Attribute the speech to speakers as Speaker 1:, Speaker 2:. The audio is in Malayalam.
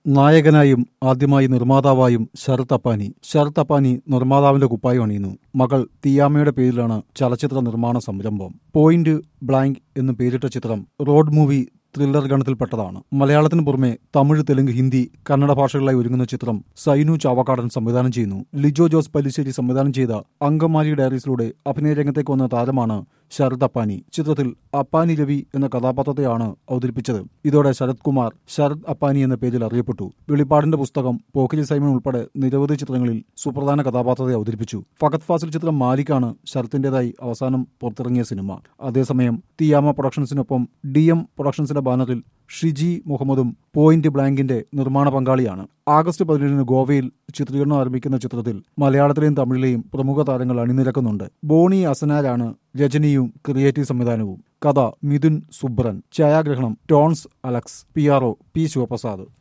Speaker 1: നായകനായും ആദ്യമായി നിർമ്മാതാവായും ശരത് അപ്പാനി ശരത് അപ്പാനി നിർമ്മാതാവിന്റെ കുപ്പായം അണിയുന്നു മകൾ തിയാമ്മയുടെ പേരിലാണ് ചലച്ചിത്ര നിർമ്മാണ സംരംഭം പോയിന്റ് ബ്ലാങ്ക് എന്ന് പേരിട്ട ചിത്രം റോഡ് മൂവി ത്രില്ലർ ഗണത്തിൽപ്പെട്ടതാണ് മലയാളത്തിന് പുറമെ തമിഴ് തെലുങ്ക് ഹിന്ദി കന്നഡ ഭാഷകളിലായി ഒരുങ്ങുന്ന ചിത്രം സൈനു ചാവക്കാടൻ സംവിധാനം ചെയ്യുന്നു ലിജോ ജോസ് പല്ലിശ്ശേരി സംവിധാനം ചെയ്ത അങ്കമാലി ഡയറീസിലൂടെ അഭിനയ രംഗത്തേക്ക് വന്ന താരമാണ് ശരത് അപ്പാനി ചിത്രത്തിൽ അപ്പാനി രവി എന്ന കഥാപാത്രത്തെയാണ് അവതരിപ്പിച്ചത് ഇതോടെ ശരത് കുമാർ ശരത് അപ്പാനി എന്ന പേരിൽ അറിയപ്പെട്ടു വെളിപ്പാടിന്റെ പുസ്തകം പോക്കിരി സൈമൺ ഉൾപ്പെടെ നിരവധി ചിത്രങ്ങളിൽ സുപ്രധാന കഥാപാത്രത്തെ അവതരിപ്പിച്ചു ഫഗത് ഫാസിൽ ചിത്രം മാലിക്കാണ് ശരത്തിന്റേതായി അവസാനം പുറത്തിറങ്ങിയ സിനിമ അതേസമയം തിയാമ പ്രൊഡക്ഷൻസിനൊപ്പം ഡി എം പ്രൊഡക്ഷൻസിന്റെ ബാനറിൽ ഷിജി മുഹമ്മദും പോയിന്റ് ബ്ലാങ്കിന്റെ നിർമ്മാണ പങ്കാളിയാണ് ആഗസ്റ്റ് പതിനേഴിന് ഗോവയിൽ ചിത്രീകരണം ആരംഭിക്കുന്ന ചിത്രത്തിൽ മലയാളത്തിലെയും തമിഴിലെയും പ്രമുഖ താരങ്ങൾ അണിനിരക്കുന്നുണ്ട് ബോണി അസനാരാണ് രചനയും ക്രിയേറ്റീവ് സംവിധാനവും കഥ മിഥുൻ സുബ്രൻ ഛായാഗ്രഹണം Tons Alex P R O P Sivaprasad